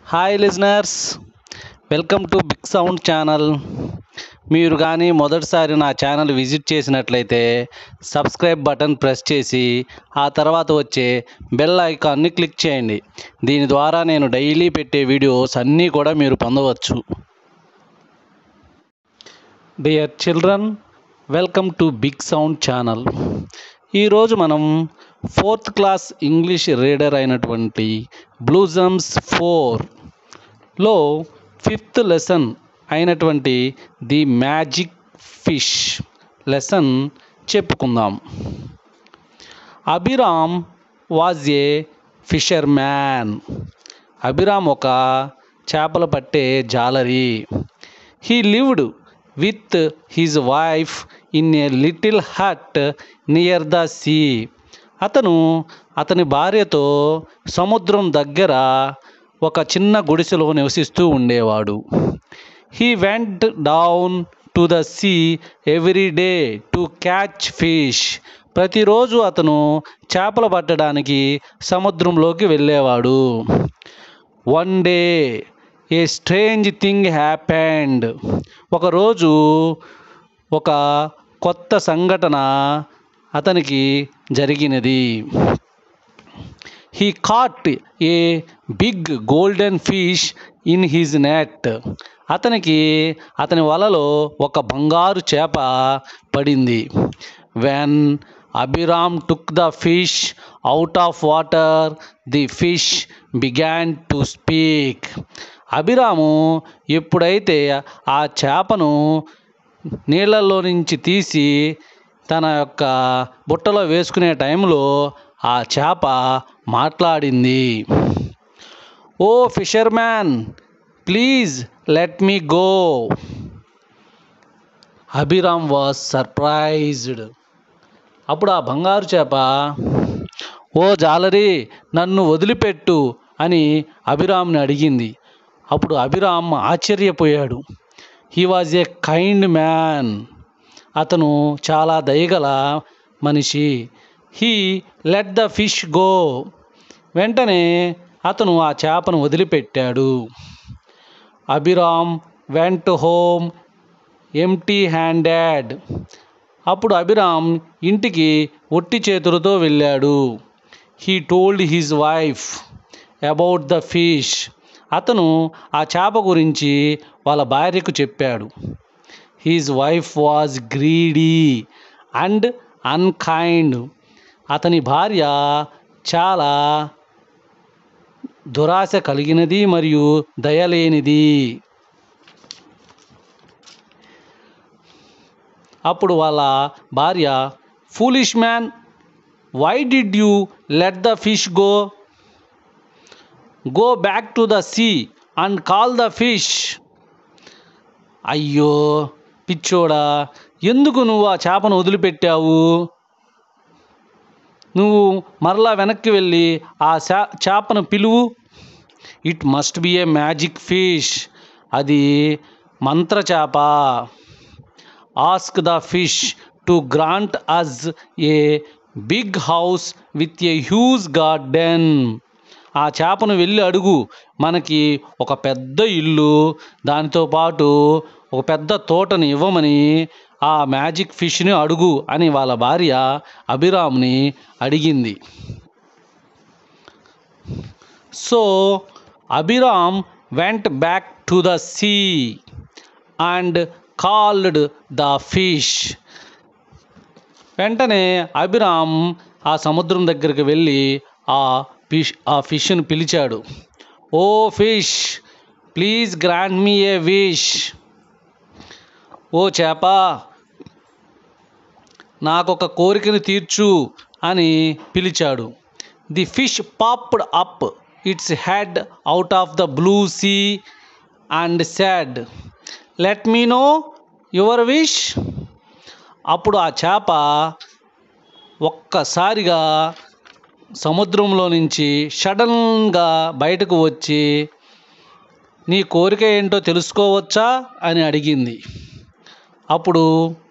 hi listeners welcome to big sound channel మీరు కానీ మొదటిసారి నా ఛానల్ విజిట్ చేసినట్లయితే సబ్స్క్రైబ్ బటన్ ప్రెస్ చేసి ఆ తర్వాత వచ్చే బెల్ ఐకాన్ని క్లిక్ చేయండి దీని ద్వారా నేను డైలీ పెట్టే వీడియోస్ అన్నీ కూడా మీరు పొందవచ్చు dear children welcome to big sound channel ఈరోజు మనం ఫోర్త్ క్లాస్ ఇంగ్లీష్ రీడర్ అయినటువంటి బ్లూజమ్స్ ఫోర్లో ఫిఫ్త్ లెసన్ అయినటువంటి ది మ్యాజిక్ ఫిష్ లెసన్ చెప్పుకుందాం Abhiram was a fisherman Abhiram ఒక చేపలు పట్టే జాలరి he lived with his wife in a little hut near the sea అతను అతని భార్యతో సముద్రం దగ్గర ఒక చిన్న గుడిసెలో నివసిస్తూ ఉండేవాడు he went down to the sea every day to catch fish ప్రతిరోజు అతను చేపలు పట్టడానికి సముద్రంలోకి వెళ్ళేవాడు one day a strange thing happened ఒకరోజు ఒక కొత్త సంఘటన అతనికి జరిగినది he caught a big golden fish in his net అతనికి అతని వలలో ఒక బంగారు చేప పడింది when Abhiram took the fish out of water the fish began to speak Abhiram ఎప్పుడైతే ఆ చేపను నీళ్ళల్లో నుంచి తీసి తన యొక్క బుట్టలో వేసుకునే టైంలో ఆ చేప మాట్లాడింది oh fisherman please let me go Abhiram was surprised అప్పుడు ఆ బంగారు చేప ఓ జాలరి నన్ను వదిలిపెట్టు అని అభిరామ్ని అడిగింది అప్పుడు అభిరామ్ ఆశ్చర్యపోయాడు he was a kind man అతను చాలా దయగల మనిషి he let the fish go వెంటనే అతను ఆ చేపను వదిలిపెట్టాడు Abhiram went home empty handed అప్పుడు అభిరామ్ ఇంటికి ఒట్టి చేతులతో వెళ్ళాడు he told his wife about the fish అతను ఆ చేప గురించి వాళ్ళ భార్యకు చెప్పాడు his wife was greedy and unkind అతని భార్య చాలా దురాశ కలిగినది మరియు దయలేనిది అప్పుడు వాళ్ళ భార్య foolish man why did you let the fish go go back to the sea and call the fish అయ్యో పిచ్చోడా ఎందుకు నువ్వు ఆ చేపను వదిలిపెట్టావు నువ్వు మరలా వెనక్కి వెళ్ళి ఆ చా చేపను పిలువు it must be a magic fish అది మంత్ర చేప ask the fish to grant us a big house with a huge garden ఆ చేపను వెళ్ళి అడుగు మనకి ఒక పెద్ద ఇల్లు దానితో పాటు ఒక పెద్ద తోటని ఇవ్వమని ఆ మ్యాజిక్ ఫిష్ని అడుగు అని వాళ్ళ భార్య అభిరామ్ని అడిగింది so Abhiram went back to the sea and called the fish వెంటనే అభిరామ్ ఆ సముద్రం దగ్గరికి వెళ్ళి ఆ ఫిష్ ఆ ఫిష్ను పిలిచాడు oh fish please grant me a wish ఓ చేప నాకొక కోరికను తీర్చు అని పిలిచాడు the fish popped up its head out of the blue sea and said let me know your wish అప్పుడు ఆ చేప ఒక్కసారిగా సముద్రంలో నుంచి సడన్గా బయటకు వచ్చి నీ కోరిక ఏంటో తెలుసుకోవచ్చా అని అడిగింది అప్పుడు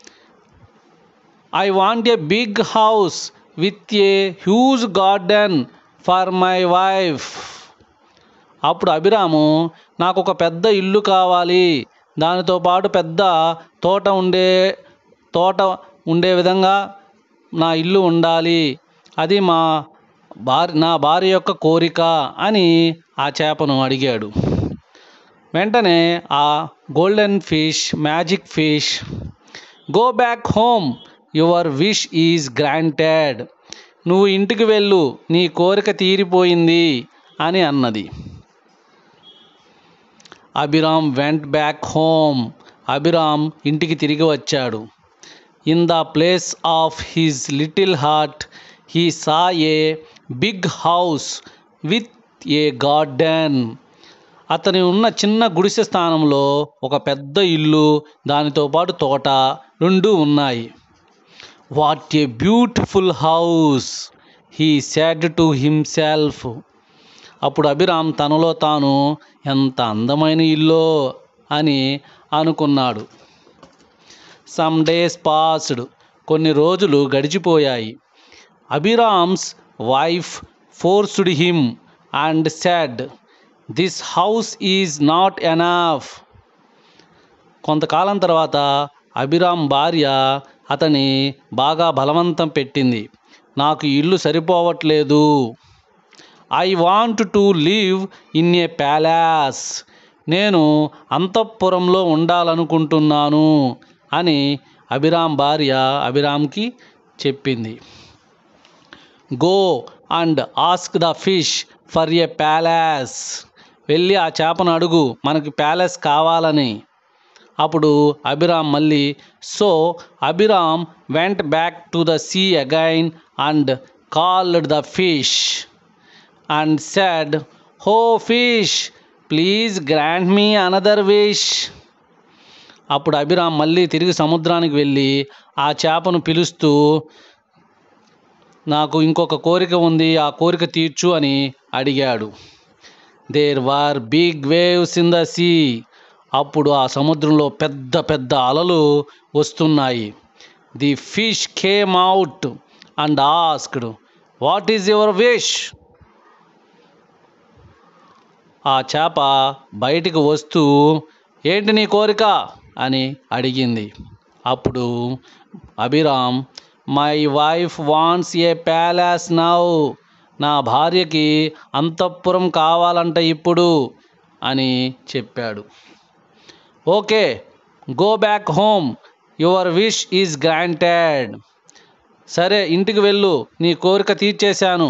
I want a big house with a huge garden for my wife అప్పుడు అభిరాము నాకు ఒక పెద్ద ఇల్లు కావాలి దానితో పాటు పెద్ద తోట ఉండే తోట ఉండే విధంగా నా ఇల్లు ఉండాలి అది మా భార్య నా భార్య యొక్క కోరిక అని ఆ చేపను అడిగాడు వెంటనే ఆ golden fish magic fish go back home your wish is granted నువ్వు ఇంటికి వెళ్ళు నీ కోరిక తీరిపోయింది అని అన్నది Abhiram went back home Abhiram ఇంటికి తిరిగి వచ్చాడు in the place of his little hut he saw a big house with a garden అతని ఉన్న చిన్న గుడిసె స్థానంలో ఒక పెద్ద ఇల్లు దానితో పాటు తోట రెండు ఉన్నాయి what a beautiful house he said to himself అప్పుడు అభిరామ్ తనలో తాను ఎంత అందమైన ఇల్లో అని అనుకున్నాడు సమ్ డేస్ పాస్డ్ కొన్ని రోజులు గడిచిపోయాయి Abhiram's wife forced him and said this house is not enough కొంతకాలం తర్వాత అభిరామ్ భార్య అతని బాగా బలవంతం పెట్టింది నాకు ఇల్లు సరిపోవట్లేదు I want to live in a palace నేను అంతఃపురంలో ఉండాలనుకుంటున్నాను అని అభిరామ్ భార్య అభిరామ్కి చెప్పింది go and ask the fish for a palace వెళ్ళి ఆ చేపను అడుగు మనకి ప్యాలెస్ కావాలని అప్పుడు అభిరామ్ మళ్ళీ so Abhiram went back to the sea again and called the fish and said oh fish please grant me another wish అప్పుడు అభిరామ్ మళ్ళీ తిరిగి సముద్రానికి వెళ్ళి ఆ చేపను పిలుస్తూ నాకు ఇంకొక కోరిక ఉంది ఆ కోరిక తీర్చు అని అడిగాడు there were big waves in the sea అప్పుడు ఆ సముద్రంలో పెద్ద పెద్ద అలలు వస్తున్నాయి the fish came out and asked what is your wish ఆ చేప బయటికి వస్తూ ఏంటి నీ కోరిక అని అడిగింది అప్పుడు Abhiram my wife wants a palace now నా భార్యకి అంతఃపురం కావాలంట ఇప్పుడు అని చెప్పాడు okay go back home your wish is granted సరే ఇంటికి వెళ్ళు నీ కోరిక తీర్చేశాను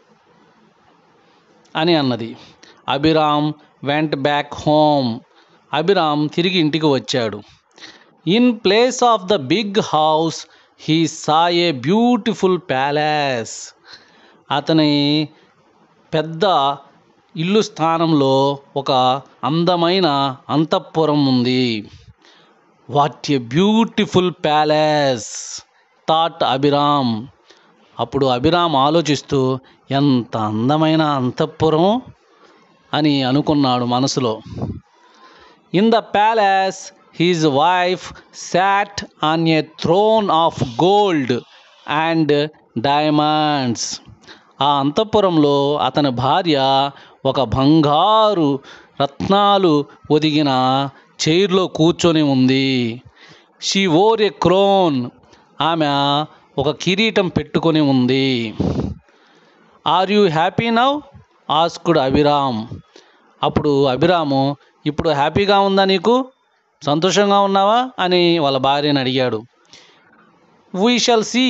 అని అన్నది Abhiram went back home Abhiram తిరిగి ఇంటికి వచ్చాడు in place of the big house he saw a beautiful palace అతని పెద్ద ఇల్లు స్థానంలో ఒక అందమైన అంతఃపురం ఉంది what a beautiful palace thought Abhiram అప్పుడు అభిరామ్ ఆలోచిస్తూ ఎంత అందమైన అంతఃపురం అని అనుకున్నాడు మనసులో in the palace his wife sat on a throne of gold and diamonds ఆ అంతఃపురంలో అతని భార్య ఒక బంగారు రత్నాలు ఒదిగిన చైర్లో కూర్చొని ఉంది షీ ఓర్ ఏ క్రోన్ ఆమె ఒక కిరీటం పెట్టుకొని ఉంది are you happy now asked Abhiram అప్పుడు అభిరాము ఇప్పుడు హ్యాపీగా ఉందా నీకు సంతోషంగా ఉన్నావా అని వాళ్ళ భార్యని అడిగాడు we shall see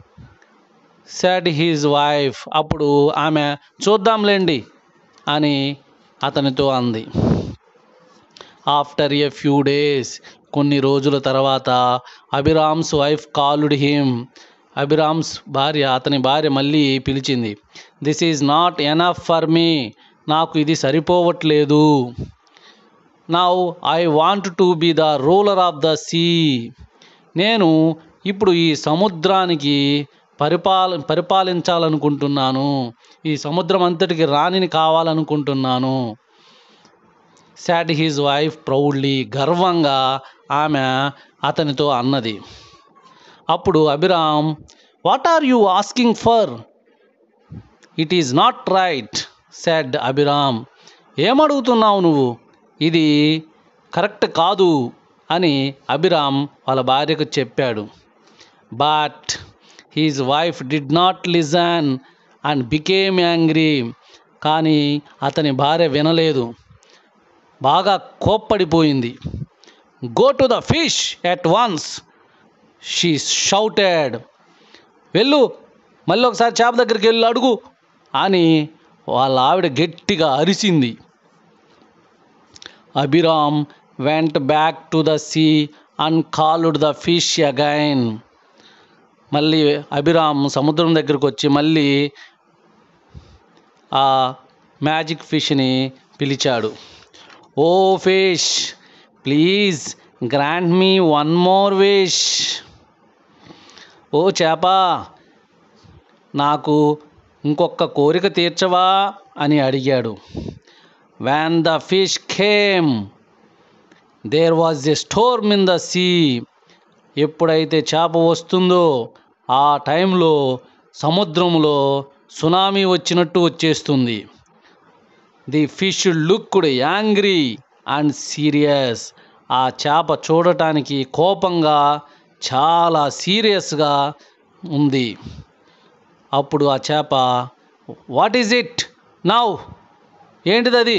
said his wife అప్పుడు ఆమె చూద్దాంలేండి అని అతనితో అంది ఆఫ్టర్ ఏ ఫ్యూ డేస్ కొన్ని రోజుల తర్వాత Abhiram's wife called him Abhiram's భార్య అతని భార్య మళ్ళీ పిలిచింది this is not enough for me నాకు ఇది సరిపోవట్లేదు now I want to be the ruler of the sea నేను ఇప్పుడు ఈ సముద్రానికి పరిపాల పరిపాలించాలనుకుంటున్నాను ఈ సముద్రం అంతటికి రాణిని కావాలనుకుంటున్నాను సాడ్ హీజ్ వైఫ్ ప్రౌడ్లీ గర్వంగా ఆమె అతనితో అన్నది అప్పుడు Abhiram what are you asking for it is not right said Abhiram ఏమడుగుతున్నావు నువ్వు ఇది కరెక్ట్ కాదు అని అభిరామ్ వాళ్ళ భార్యకు చెప్పాడు but his wife did not listen and became angry కానీ అతని భార్య వినలేదు బాగా కోప్పడిపోయింది go to the fish at once she shouted వెళ్ళు మళ్ళీ ఒకసారి చేప దగ్గరికి వెళ్ళి అడుగు అని వాళ్ళ ఆవిడ గట్టిగా అరిచింది Abhiram went back to the sea and called the fish again మళ్ళీ అభిరామ్ సముద్రం దగ్గరకు వచ్చి మళ్ళీ ఆ మ్యాజిక్ ఫిష్ని పిలిచాడు oh fish please grant me one more wish ఓ చేప నాకు ఇంకొక కోరిక తీర్చవా అని అడిగాడు when the fish came there was a storm in the sea ఎప్పుడైతే చేప వస్తుందో ఆ టైంలో సముద్రంలో సునామీ వచ్చినట్టు వచ్చేస్తుంది the fish looked angry and serious ఆ చేప చూడటానికి కోపంగా చాలా సీరియస్గా ఉంది అప్పుడు ఆ చేప వాట్ ఈజ్ ఇట్ నౌ ఏంటిది అది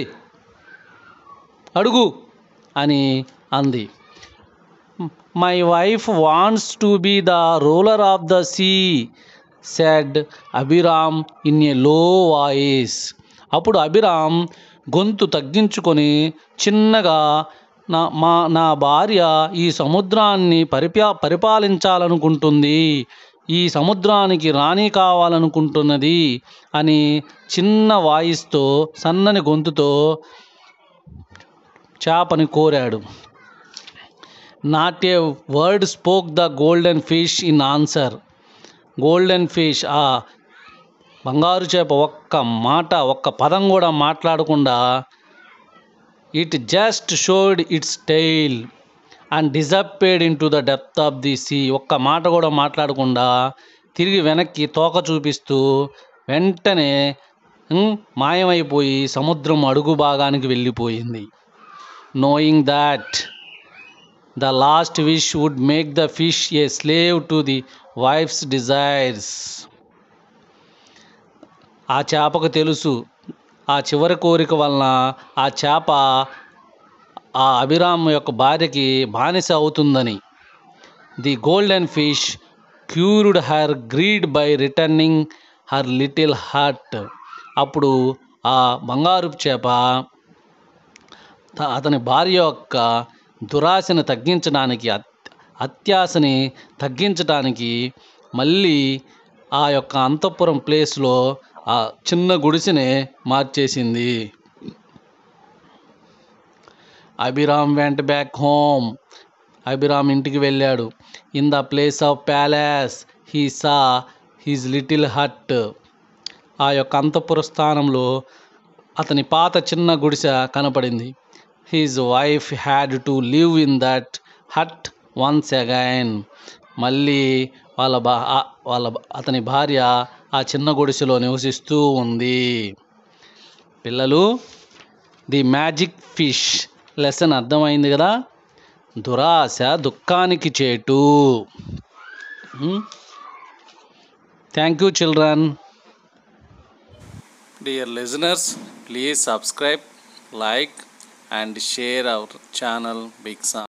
అడుగు అని అంది my wife wants to be the ruler of the sea said Abhiram in a low voice అప్పుడు అభిరామ్ గొంతు తగ్గించుకొని చిన్నగా నా మా నా భార్య ఈ సముద్రాన్ని పరిపా పరిపాలించాలనుకుంటుంది ఈ సముద్రానికి రాణి కావాలనుకుంటున్నది అని చిన్న వాయిస్తో సన్నని గొంతుతో చేపని కోరాడు not a word spoke the golden fish in answer golden fish ఆ బంగారు చేప ఒక్క మాట ఒక్క పదం కూడా మాట్లాడకుండా it just showed its tail and disappeared into the depth of the sea ఒక్క మాట కూడా మాట్లాడకుండా తిరిగి వెనక్కి తోక చూపిస్తూ వెంటనే ఉమ్, మాయమైపోయి సముద్రం అడుగు భాగానికి వెళ్ళిపోయింది knowing that the last wish would make the fish a slave to the wife's desires ఆ చేపకు తెలుసు ఆ చివరి కోరిక వలన ఆ చేప ఆ అభిరామ్ యొక్క భార్యకి బానిస అవుతుందని the golden fish cured her greed by returning her little heart అప్పుడు ఆ బంగారు చేప త- అతని భార్య యొక్క దురాశని తగ్గించడానికి అత్- అత్యాశని తగ్గించడానికి మళ్ళీ ఆ యొక్క అంతఃపురం ప్లేస్లో ఆ చిన్న గుడిసెని మార్చేసింది అభిరామ్ వెంట బ్యాక్ హోమ్ అభిరామ్ ఇంటికి వెళ్ళాడు in the place of palace he saw his little hut ఆ యొక్క అంతఃపుర స్థానంలో అతని పాత చిన్న గుడిసె కనపడింది his wife had to live in that hut once again మళ్ళీ వాళ్ళ బా ఆ- వాళ్ళ బ- అతని భార్య ఆ చిన్న గుడిసెలో నివసిస్తూ ఉంది పిల్లలు ది మ్యాజిక్ ఫిష్ లెసన్ అర్థమైంది కదా దురాశ దుఃఖానికి చేటు thank you children dear listeners please subscribe like and share our channel big